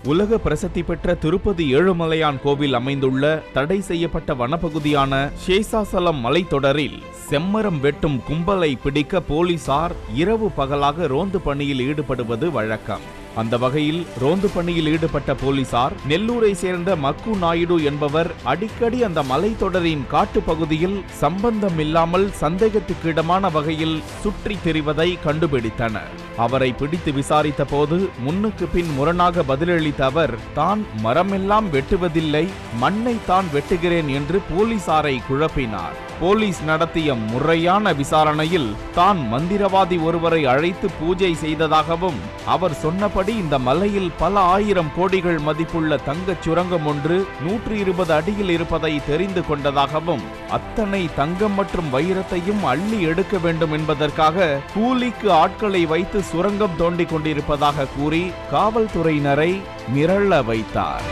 உலக பிரசித்தி பெற்ற திருப்பதி ஏழுமலையான் கோவில் அமைந்துள்ள தடை செய்யப்பட்ட வனப்பகுதியான சேஷாசலம் மலைத்தொடரில் செம்மரம் வெட்டும் கும்பலை பிடிக்க போலீசார் இரவு பகலாக ரோந்து பணியில் ஈடுபடுவது வழக்கம் அந்த வகையில் ரோந்து பணியில் ஈடுபட்ட போலீசார் நெல்லூரை சேர்ந்த மக்கு நாயுடு என்பவர் அடிக்கடி அந்த மலைத்தொடரின் காட்டு பகுதியில் சம்பந்தம் இல்லாமல் சந்தேகத்துக்கிடமான வகையில் சுற்றி திரிவதை கண்டுபிடித்தனர் அவரை பிடித்து விசாரித்த போது முன்னுக்கு பின் முரணாக பதிலளித்த அவர் தான் மரமெல்லாம் வெட்டுவதில்லை மண்ணை தான் வெட்டுகிறேன் என்று போலீசாரை குழப்பினார் போலீஸ் நடத்திய முறையான விசாரணையில் தான் மந்திரவாதி ஒருவரை அழைத்து பூஜை செய்ததாகவும் அவர் சொன்னபடி இந்த மலையில் பல ஆயிரம் கோடிகள் மதிப்புள்ள தங்கச் சுரங்கம் ஒன்று நூற்றி இருபது அடியில் இருப்பதை தெரிந்து கொண்டதாகவும் அத்தனை தங்கம் மற்றும் வைரத்தையும் அள்ளி எடுக்க வேண்டும் என்பதற்காக கூலிக்கு ஆட்களை வைத்து சுரங்கம் தோண்டிக் கொண்டிருப்பதாக கூறி காவல்துறையினரை மிரள வைத்தார்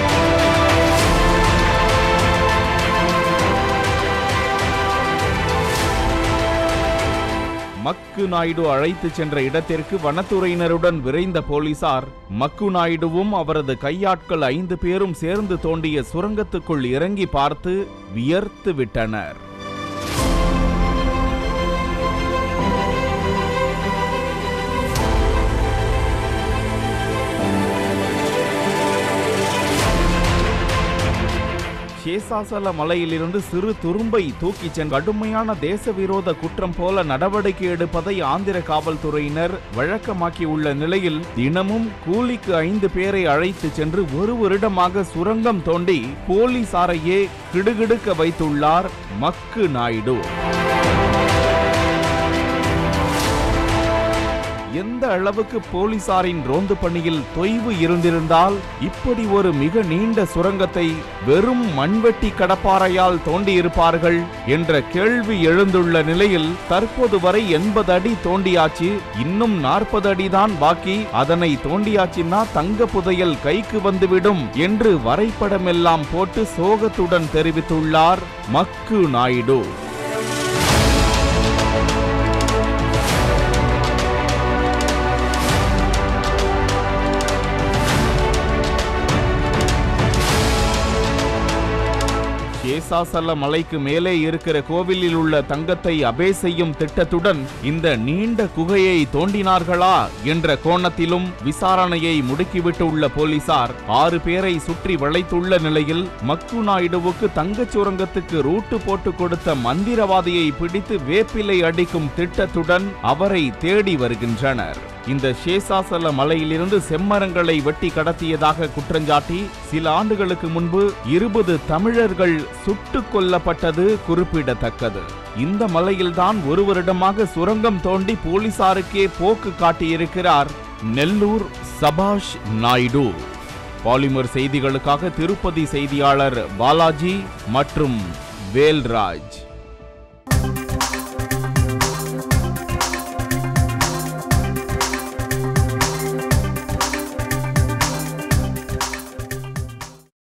மக்கு நாயுடு அழைத்து சென்ற இடத்திற்கு வனத்துறையினருடன் விரைந்த போலீசார் மக்கு நாயுடுவும் அவரது கையாட்கள் ஐந்து பேரும் சேர்ந்து தோண்டிய சுரங்கத்துக்குள் இறங்கி பார்த்து வியர்த்து விட்டனர் சேசாசல மலையிலிருந்து சிறு துரும்பை தூக்கிச் சென்ற கடுமையான தேச விரோத குற்றம் போல நடவடிக்கை எடுப்பதை ஆந்திர காவல்துறையினர் வழக்கமாக்கியுள்ள நிலையில் தினமும் கூலிக்கு ஐந்து பேரை அழைத்து சென்று ஒரு வருடமாக சுரங்கம் தோண்டி போலீசாரையே கிடுகிடுக்க வைத்துள்ளார் மக்கு நாயுடு எந்த அளவுக்கு போலீசாரின் ரோந்து பணியில் தொய்வு இருந்திருந்தால் இப்படி ஒரு மிக நீண்ட சுரங்கத்தை வெறும் மண்வெட்டி கடப்பாறையால் தோண்டியிருப்பார்கள் என்ற கேள்வி எழுந்துள்ள நிலையில் தற்போது வரை எண்பது அடி தோண்டியாச்சு இன்னும் நாற்பது அடிதான் பாக்கி அதனை தோண்டியாச்சுன்னா தங்க புதையல் கைக்கு வந்துவிடும் என்று வரைபடமெல்லாம் போட்டு சோகத்துடன் தெரிவித்துள்ளார் மக்கு நாயுடு சேசாசல மலைக்கு மேலே இருக்கிற கோவிலில் உள்ள தங்கத்தை அபே செய்யும் திட்டத்துடன் இந்த நீண்ட குகையை தோண்டினார்களா என்ற கோணத்திலும் விசாரணையை முடுக்கிவிட்டுள்ள போலீசார் ஆறு பேரை சுற்றி வளைத்துள்ள நிலையில் மக்கு நாயுடுவுக்கு தங்கச் சுரங்கத்துக்கு ரூட்டு போட்டு கொடுத்த மந்திரவாதியை பிடித்து வேப்பிலை அடிக்கும் திட்டத்துடன் அவரை தேடி வருகின்றனர் இந்த சேசாசல மலையிலிருந்து செம்மரங்களை வெட்டி கடத்தியதாக குற்றஞ்சாட்டி சில ஆண்டுகளுக்கு முன்பு இருபது தமிழர்கள் சுட்டுக் கொல்லப்பட்டது குறிப்பிடத்தக்கது இந்த மலையில்தான் ஒரு வருடமாக சுரங்கம் தோண்டி போலீசாருக்கே போக்கு காட்டியிருக்கிறார் நெல்லூர் சபாஷ் நாயுடு பாலிமர் செய்திகளுக்காக திருப்பதி செய்தியாளர் பாலாஜி மற்றும் வேல்ராஜ்